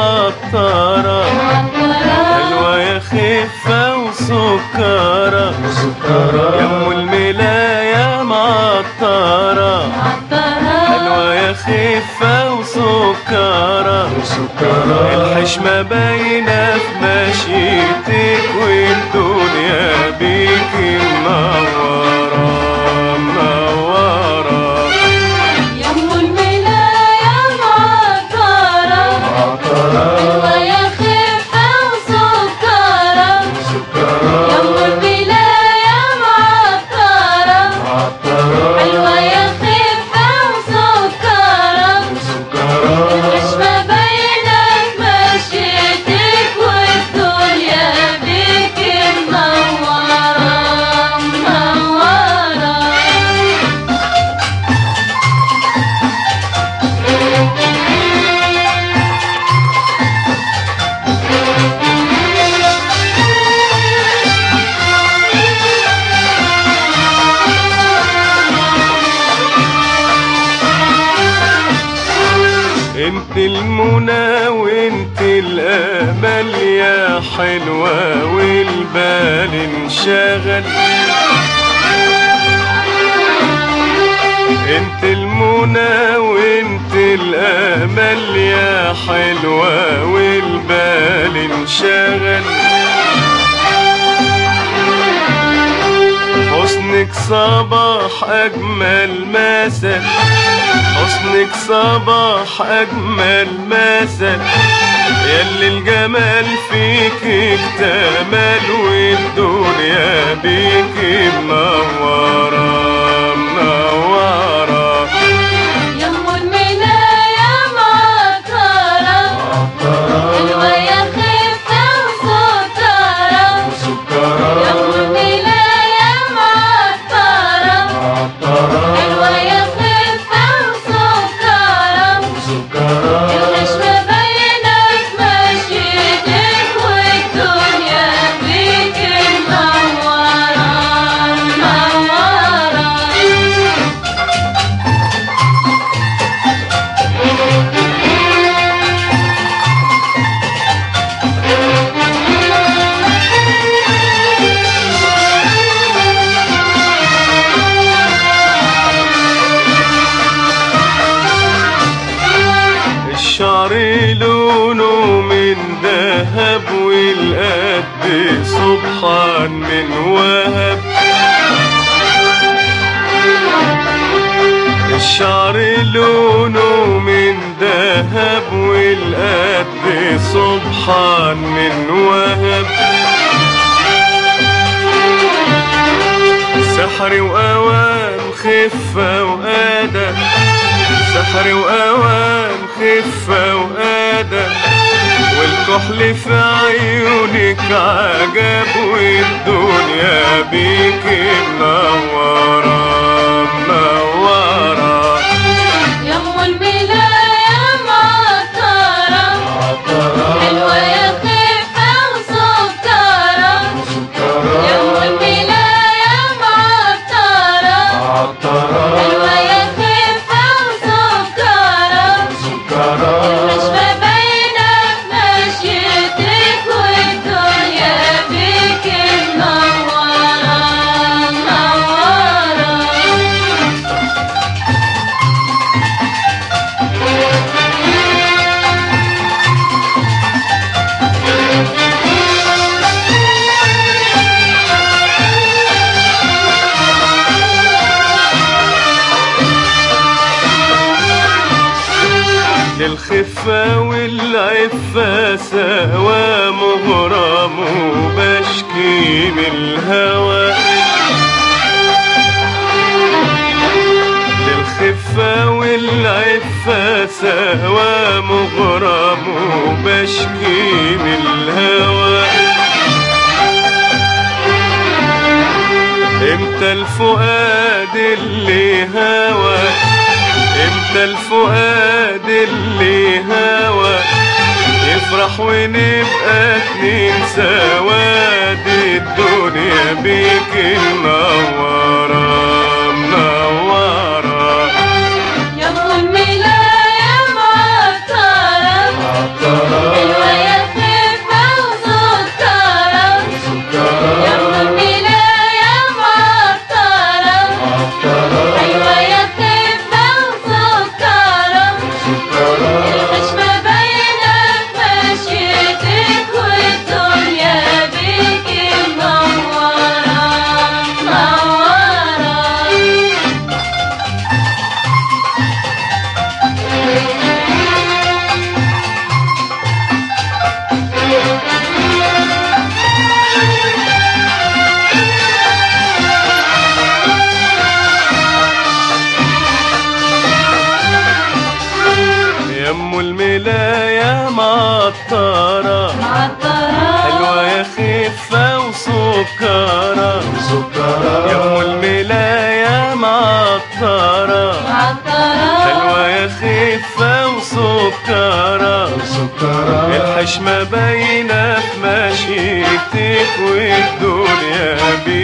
معطرة حلوة يا خفة وسكرة يا ام الملاية معطرة حلوة يا خفة وسكرة الحشمة باينة في مشيتك والدنيا بيك منورة منورة يا ام الملاية معطرة حلوة يا خفة وسكرة يا ام الملاية معطرة حلوة يا خفة وسكرة الحشمة باينة في مشيتك والدنيا بيك منورة منورة انت المنى وانت الامل يا حلوة والبال انشغل انت المنى وانت الامل يا حلوة والبال انشغل حسنك صباح اجمل مثل حسنك صباح اجمل مثل يلي الجمال فيك اكتمل والدنيا بيك منورة منورة يا ام الملاية معطرة حلوة يا خفة وسكرة يا ام الملاية معطرة حلوة يا خفة وسكرة الحشمة باينة في مشيتك والدنيا بيك منورة منورة الشعر لونه من ذهب والقد سبحان من وهب الشعر لونه من ذهب والقد سبحان من وهب سحر وأوان خفة وأدب سحر وأوان خفة وأدب والكحل في عيونك عجب والدنيا بيك منورة منورة يا ام الملاية معطرة حلوة يا خفة وسكرة يا ام الملاية معطرة حلوة يا خفة وسكرة الحشمة باينة في مشيتك والدنيا بيك منورة منورة للخفة والعفة سوا مغرم وبشكي من الهوى للخفة والعفة سوا مغرم وبشكي من الهوى امتى الفؤاد اللي هوى امتى الفؤاد اللي هوى يفرح ونبقى اتنين سواد الدنيا بيك منورة منورة يا ام الملاية معطرة معطرة معطرة حلوة يا خفة وسكرة سكرة يا ام الملاية معطرة معطرة حلوة يا خفة وسكرة سكرة الحشمة باينة في مشيتك والدنيا